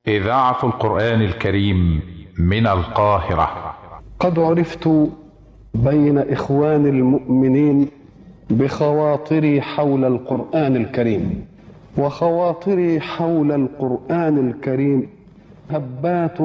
إذاعة القرآن الكريم من القاهرة قد عرفت بين إخوان المؤمنين بخواطري حول القرآن الكريم وخواطري حول القرآن الكريم هبات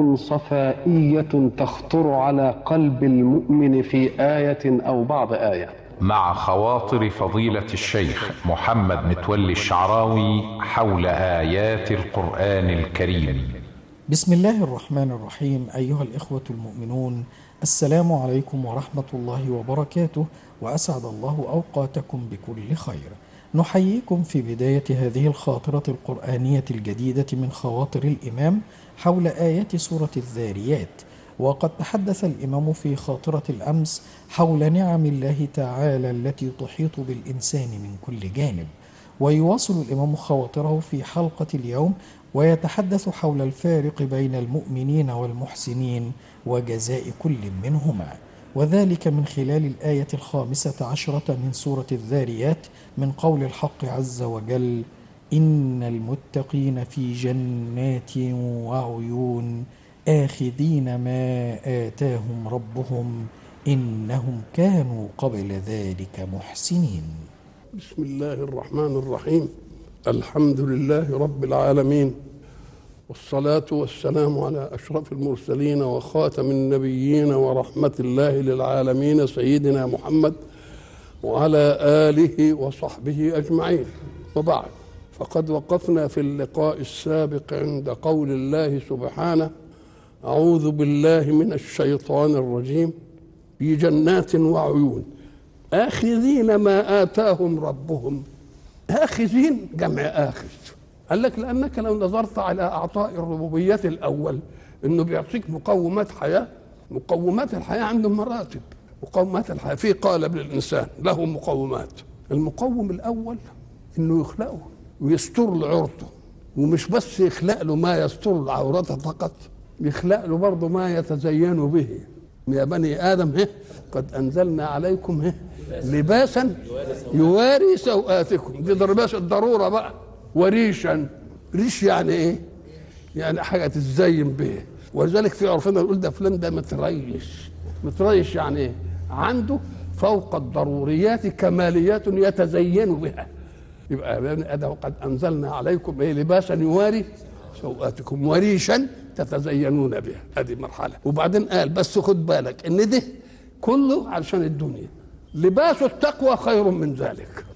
صفائية تخطر على قلب المؤمن في آية أو بعض آية مع خواطر فضيلة الشيخ محمد متولي الشعراوي حول آيات القرآن الكريم بسم الله الرحمن الرحيم أيها الإخوة المؤمنون السلام عليكم ورحمة الله وبركاته وأسعد الله أوقاتكم بكل خير نحييكم في بداية هذه الخاطرة القرآنية الجديدة من خواطر الإمام حول آيات سورة الذاريات وقد تحدث الإمام في خاطرة الأمس حول نعم الله تعالى التي تحيط بالإنسان من كل جانب ويواصل الإمام خواطره في حلقة اليوم ويتحدث حول الفارق بين المؤمنين والمحسنين وجزاء كل منهما وذلك من خلال الآية الخامسة عشرة من سورة الذاريات من قول الحق عز وجل إن المتقين في جنات وعيون آخذين ما آتاهم ربهم إنهم كانوا قبل ذلك محسنين بسم الله الرحمن الرحيم الحمد لله رب العالمين والصلاة والسلام على أشرف المرسلين وخاتم النبيين ورحمة الله للعالمين سيدنا محمد وعلى آله وصحبه أجمعين وبعد فقد وقفنا في اللقاء السابق عند قول الله سبحانه أعوذ بالله من الشيطان الرجيم في جنات وعيون آخذين ما آتاهم ربهم آخذين جمع آخذ قال لك لأنك لو نظرت على أعطاء الربوبية الأول إنه بيعطيك مقومات حياة مقومات الحياة عنده مراتب مقومات الحياة في قالب للإنسان له مقومات المقوم الأول إنه يخلقه ويستر له عورته ومش بس يخلق له ما يستر العورة فقط يخلق له برضه ما يتزين به يا بني آدم هه قد أنزلنا عليكم هه لباسا يواري سوآتكم دي لباس الضرورة بقى وريشا ريش يعني ايه يعني حاجة تتزين به ولذلك في عرفنا نقول ده فلان ده متريش متريش يعني ايه عنده فوق الضروريات كماليات يتزين بها يبقى بني ادم قد انزلنا عليكم ايه لباسا يواري سوآتكم وريشا تتزينون بها هذه مرحله وبعدين قال بس خد بالك ان ده كله علشان الدنيا لباس التقوى خير من ذلك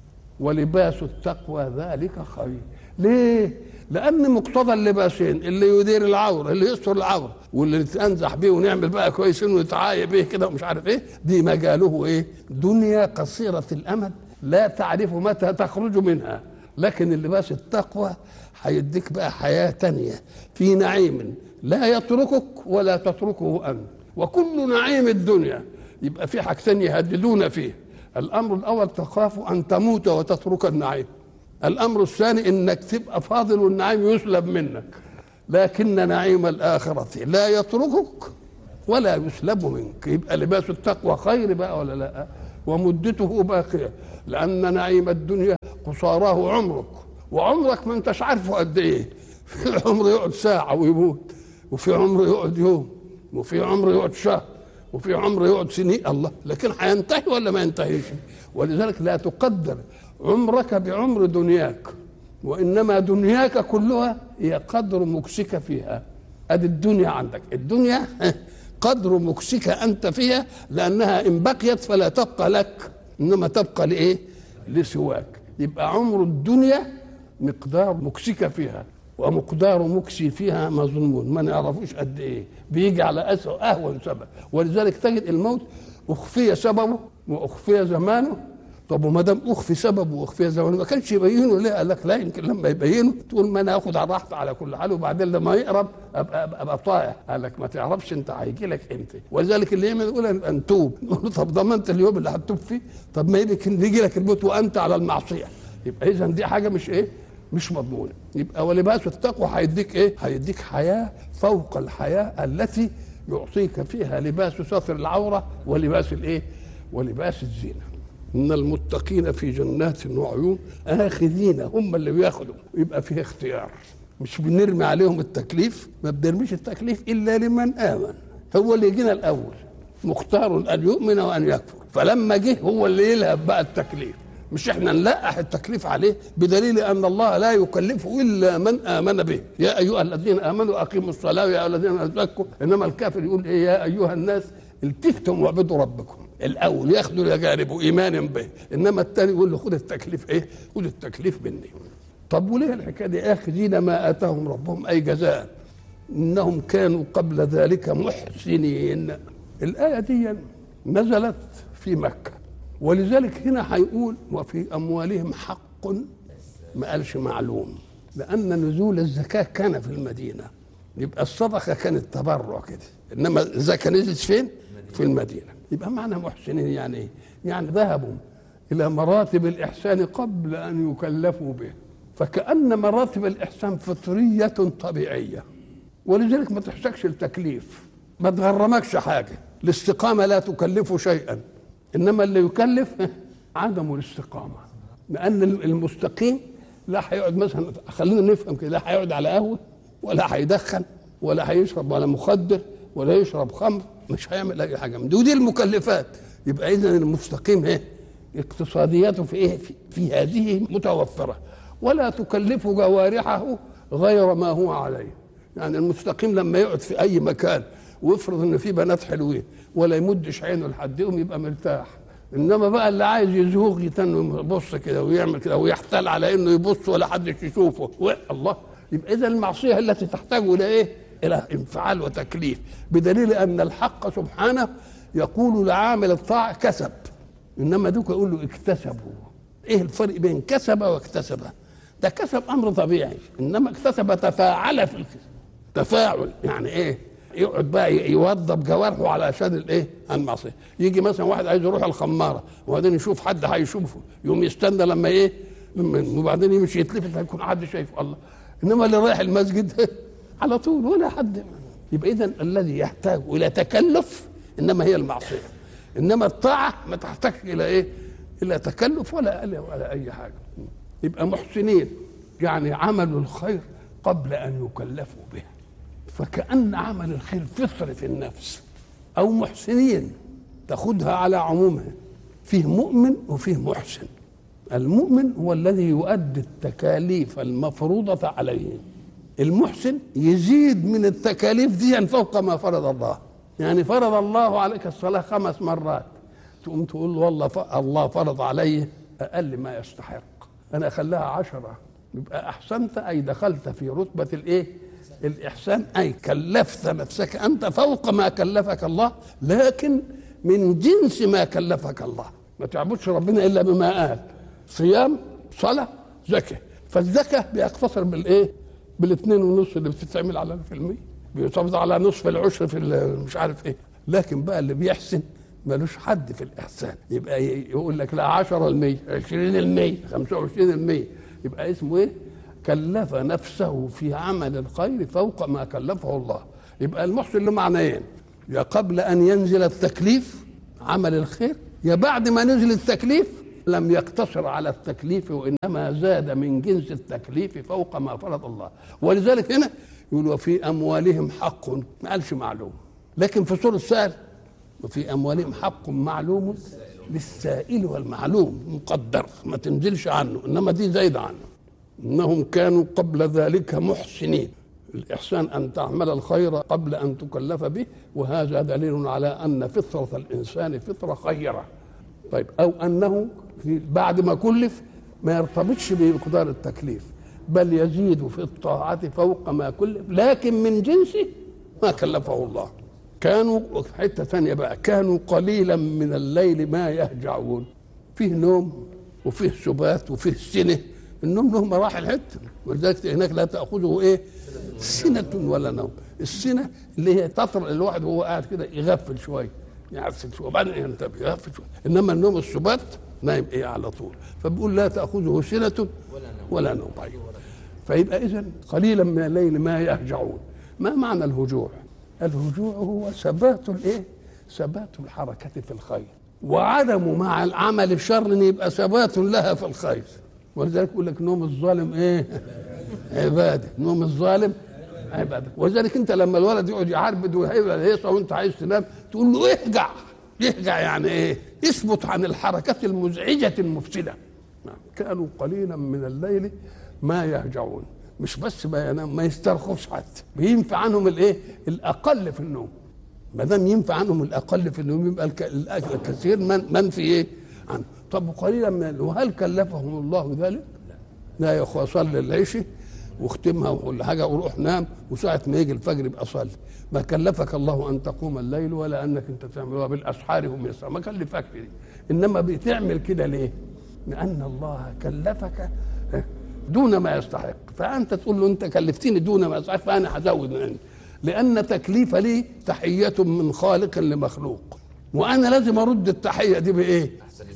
ولباس التقوى ذلك خير ليه لان مقتضى اللباسين اللي يدير العوره اللي يستر العوره واللي نتنزح بيه ونعمل بقى كويسين ونتعايب بيه كده ومش عارف ايه دي مجاله ايه دنيا قصيره الامد لا تعرف متى تخرج منها لكن اللباس التقوى هيديك بقى حياه تانية في نعيم لا يتركك ولا تتركه انت وكل نعيم الدنيا يبقى في حاجتين يهددون فيه الامر الاول تخاف ان تموت وتترك النعيم الامر الثاني انك تبقى فاضل والنعيم يسلب منك لكن نعيم الاخره لا يتركك ولا يسلب منك يبقى لباس التقوى خير بقى ولا لا ومدته باقيه لان نعيم الدنيا قصاراه عمرك وعمرك ما انتش عارفه قد ايه في عمر يقعد ساعه ويموت وفي عمر يقعد يوم وفي عمر يقعد شهر وفي عمر يقعد سنين الله لكن هينتهي ولا ما ينتهيش ولذلك لا تقدر عمرك بعمر دنياك وانما دنياك كلها هي قدر مكسك فيها ادي الدنيا عندك الدنيا قدر مكسك انت فيها لانها ان بقيت فلا تبقى لك انما تبقى لايه لسواك يبقى عمر الدنيا مقدار مكسك فيها ومقدار مكسي فيها مظلوم ما نعرفوش قد ايه بيجي على اسوء اهون سبب ولذلك تجد الموت اخفي سببه واخفي زمانه طب وما دام اخفي سببه واخفي زمانه ما كانش يبينه ليه؟ قال لك لا يمكن لما يبينه تقول ما انا اخد على راحتي على كل حال وبعدين لما يقرب ابقى ابقى, أبقى طائع قال لك ما تعرفش انت هيجي لك امتى ولذلك اللي يعمل يقول ان توب نقول له طب ضمنت اليوم اللي هتتوب فيه طب ما يمكن يجي لك الموت وانت على المعصيه يبقى اذا دي حاجه مش ايه مش مضمونه يبقى ولباس التقوى هيديك ايه هيديك حياه فوق الحياه التي يعطيك فيها لباس ستر العوره ولباس الايه ولباس الزينه ان المتقين في جنات وعيون اخذين هم اللي بياخدوا يبقى فيه اختيار مش بنرمي عليهم التكليف ما بنرميش التكليف الا لمن امن هو اللي يجينا الاول مختار ان يؤمن وان يكفر فلما جه هو اللي يلهب بقى التكليف مش احنا نلقح التكليف عليه بدليل ان الله لا يكلفه الا من امن به يا ايها الذين امنوا اقيموا الصلاه يا ايها الذين زكوا انما الكافر يقول ايه يا ايها الناس التفتم واعبدوا ربكم الاول ياخذوا جانب ايمان به انما الثاني يقول له خد التكليف ايه خد التكليف مني طب وليه الحكايه دي اخذين ما اتاهم ربهم اي جزاء انهم كانوا قبل ذلك محسنين الايه دي نزلت في مكه ولذلك هنا هيقول وفي اموالهم حق ما قالش معلوم لان نزول الزكاه كان في المدينه يبقى الصدقه كانت تبرع كده انما الزكاه نزلت فين في المدينه يبقى معنى محسنين يعني ايه يعني ذهبوا الى مراتب الاحسان قبل ان يكلفوا به فكأن مراتب الإحسان فطرية طبيعية ولذلك ما تحتاجش التكليف ما تغرمكش حاجة الاستقامة لا تكلف شيئا إنما اللي يكلف عدم الاستقامة لأن المستقيم لا هيقعد مثلا خلينا نفهم كده لا هيقعد على قهوة ولا هيدخن ولا هيشرب ولا مخدر ولا يشرب خمر مش هيعمل أي حاجة من دي ودي المكلفات يبقى إذا المستقيم إيه اقتصادياته في إيه في, في هذه متوفرة ولا تكلف جوارحه غير ما هو عليه يعني المستقيم لما يقعد في اي مكان ويفرض ان في بنات حلوين ولا يمدش عينه لحدهم يبقى مرتاح انما بقى اللي عايز يزوغ يتن يبص كده ويعمل كده ويحتال على انه يبص ولا حد يشوفه الله يبقى اذا المعصيه التي تحتاج الى ايه؟ الى انفعال وتكليف بدليل ان الحق سبحانه يقول لعامل الطاعه كسب انما دوك يقول له اكتسبوا ايه الفرق بين كسب واكتسب؟ ده كسب امر طبيعي انما اكتسب تفاعل في الكسب تفاعل يعني ايه يقعد بقى يوظف جوارحه علشان الايه المعصيه يجي مثلا واحد عايز يروح الخماره وبعدين يشوف حد هيشوفه يقوم يستنى لما ايه وبعدين يمشي يتلفت هيكون حد شايفه الله انما اللي رايح المسجد على طول ولا حد يبقى اذا الذي يحتاج الى تكلف انما هي المعصيه انما الطاعه ما تحتاجش الى ايه الى تكلف ولا ولا اي حاجه يبقى محسنين يعني عملوا الخير قبل ان يكلفوا به فكأن عمل الخير فطر في النفس أو محسنين تاخدها على عمومها فيه مؤمن وفيه محسن المؤمن هو الذي يؤدي التكاليف المفروضة عليه المحسن يزيد من التكاليف دي فوق ما فرض الله يعني فرض الله عليك الصلاة خمس مرات تقوم تقول والله الله فرض علي أقل ما يستحق أنا أخليها عشرة يبقى أحسنت أي دخلت في رتبة الإيه الإحسان أي كلفت نفسك أنت فوق ما كلفك الله لكن من جنس ما كلفك الله ما تعبدش ربنا إلا بما قال صيام صلاة زكاة فالزكاة بيقتصر بالإيه بالاثنين ونص اللي بتتعمل على في المية بيحافظ على نصف العشر في مش عارف ايه لكن بقى اللي بيحسن ملوش حد في الإحسان يبقى يقول لك لا 10 المية 20 المية 25 المية يبقى اسمه ايه كلف نفسه في عمل الخير فوق ما كلفه الله يبقى المحسن له معنيين يا قبل ان ينزل التكليف عمل الخير يا بعد ما نزل التكليف لم يقتصر على التكليف وانما زاد من جنس التكليف فوق ما فرض الله ولذلك هنا يقول وفي اموالهم حق ما قالش معلوم لكن في سوره السائل وفي اموالهم حق معلوم للسائل والمعلوم مقدر ما تنزلش عنه انما دي زايده عنه انهم كانوا قبل ذلك محسنين الاحسان ان تعمل الخير قبل ان تكلف به وهذا دليل على ان فطره الانسان فطره خيره طيب او انه في بعد ما كلف ما يرتبطش بمقدار التكليف بل يزيد في الطاعة فوق ما كلف لكن من جنسه ما كلفه الله كانوا في حتة ثانية بقى كانوا قليلا من الليل ما يهجعون فيه نوم وفيه سبات وفيه سنه النوم له مراحل حته ولذلك هناك لا تاخذه ايه سنه ولا نوم السنه اللي هي تطرق الواحد وهو قاعد كده يغفل شويه يعفل شويه وبعدين ينتبه يغفل شويه انما النوم السبات نايم ايه على طول فبيقول لا تاخذه سنه ولا نوم طيب فيبقى اذا قليلا من الليل ما يهجعون ما معنى الهجوع الهجوع هو ثبات الايه ثبات الحركه في الخير وعدم مع العمل الشر ان يبقى ثبات لها في الخير ولذلك يقول لك نوم الظالم ايه عباده انهم الظالم عباده ولذلك انت لما الولد يقعد يعربد ويهيبل هيصه وانت عايز تنام تقول له اهجع يهجع يعني ايه اثبت عن الحركات المزعجه المفسده نعم. كانوا قليلا من الليل ما يهجعون مش بس ما ينام ما يسترخوش حتى بينفع عنهم الايه الاقل في النوم ما دام ينفع عنهم الاقل في النوم يبقى الك- الأك- الكثير من منفي ايه عنه طب قليلا من الليل وهل كلفهم الله ذلك لا يا اخويا صلي العشاء واختمها وكل حاجه وروح نام وساعه ما يجي الفجر يبقى صلي ما كلفك الله ان تقوم الليل ولا انك انت تعمل وبالاسحار هم يسرون ما كلفك دي انما بتعمل كده ليه؟ لان الله كلفك دون ما يستحق فانت تقول له انت كلفتني دون ما يستحق فانا هزود من عندي لان تكليف لي تحيه من خالق لمخلوق وانا لازم ارد التحيه دي بايه؟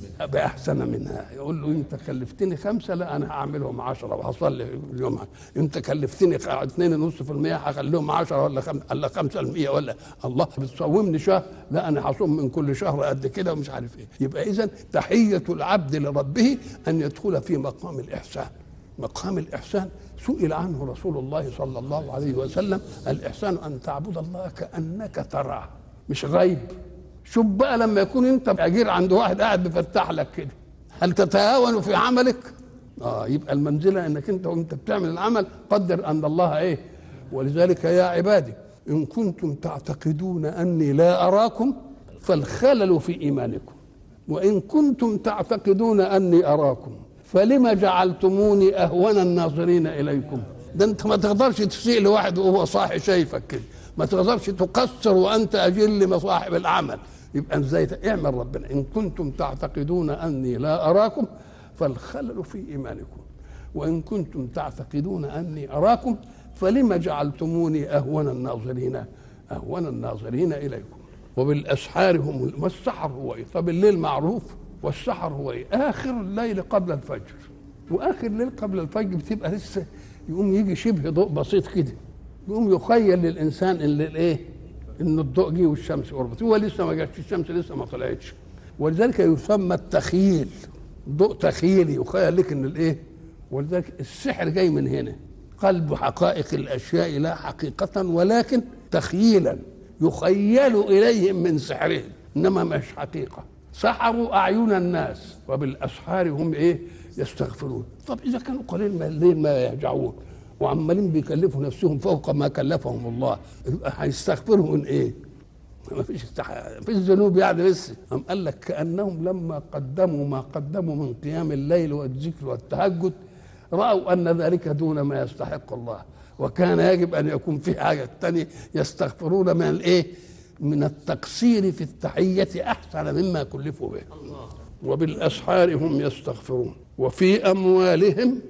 باحسن منها يقول له انت كلفتني خمسه لا انا هعملهم عشرة وهصلي اليوم انت كلفتني خ- اتنين ونص في المية هخليهم عشرة ولا خم... ولا خمسة المية ولا الله بتصومني شهر لا انا هصوم من كل شهر قد كده ومش عارف ايه يبقى اذا تحيه العبد لربه ان يدخل في مقام الاحسان مقام الإحسان سئل عنه رسول الله صلى الله عليه وسلم الإحسان أن تعبد الله كأنك تراه مش غيب شوف بقى لما يكون أنت أجير عند واحد قاعد بيفتح لك كده هل تتهاون في عملك؟ اه يبقى المنزلة انك انت وانت بتعمل العمل قدر ان الله ايه ولذلك يا عبادي ان كنتم تعتقدون اني لا اراكم فالخلل في ايمانكم وإن كنتم تعتقدون أني أراكم فلما جعلتموني أهون الناظرين إليكم ده أنت ما تقدرش تسيء لواحد وهو صاحي شايفك كده ما تقدرش تقصر وأنت أجل مصاحب العمل يبقى ازاي ت- اعمل ربنا إن كنتم تعتقدون أني لا أراكم فالخلل في إيمانكم وإن كنتم تعتقدون أني أراكم فلما جعلتموني أهون الناظرين أهون الناظرين إليكم وبالاسحار هم ما السحر هو ايه؟ طب الليل معروف والسحر هو ايه؟ اخر الليل قبل الفجر واخر الليل قبل الفجر بتبقى لسه يقوم يجي شبه ضوء بسيط كده يقوم يخيل للانسان ان الايه؟ ان الضوء جه والشمس قربت هو لسه ما جاتش الشمس لسه ما طلعتش ولذلك يسمى التخييل ضوء تخيلي يخيل لك ان الايه؟ ولذلك السحر جاي من هنا قلب حقائق الاشياء لا حقيقه ولكن تخييلا يخيل اليهم من سحرهم انما مش حقيقه سحروا اعين الناس وبالاسحار هم ايه يستغفرون طب اذا كانوا قليل من الليل ما يهجعون وعمالين بيكلفوا نفسهم فوق ما كلفهم الله يبقى هيستغفروا من ايه ما فيش استح... ما فيش ذنوب يعني لسه أم قال لك كأنهم لما قدموا ما قدموا من قيام الليل والذكر والتهجد رأوا أن ذلك دون ما يستحق الله وكان يجب أن يكون في حاجة تانية يستغفرون من الإيه من التقصير في التحية أحسن مما كلفوا به وبالأسحار هم يستغفرون وفي أموالهم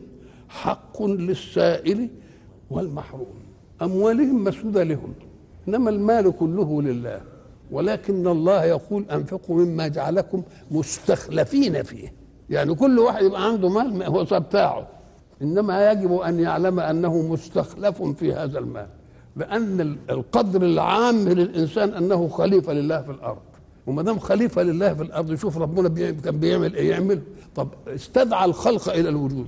حق للسائل والمحروم أموالهم مسودة لهم إنما المال كله لله ولكن الله يقول أنفقوا مما جعلكم مستخلفين فيه يعني كل واحد يبقى عنده مال ما هو بتاعه إنما يجب أن يعلم أنه مستخلف في هذا المال لأن القدر العام للإنسان أنه خليفة لله في الأرض وما دام خليفه لله في الارض شوف ربنا بي- كان بيعمل ايه يعمل طب استدعى الخلق الى الوجود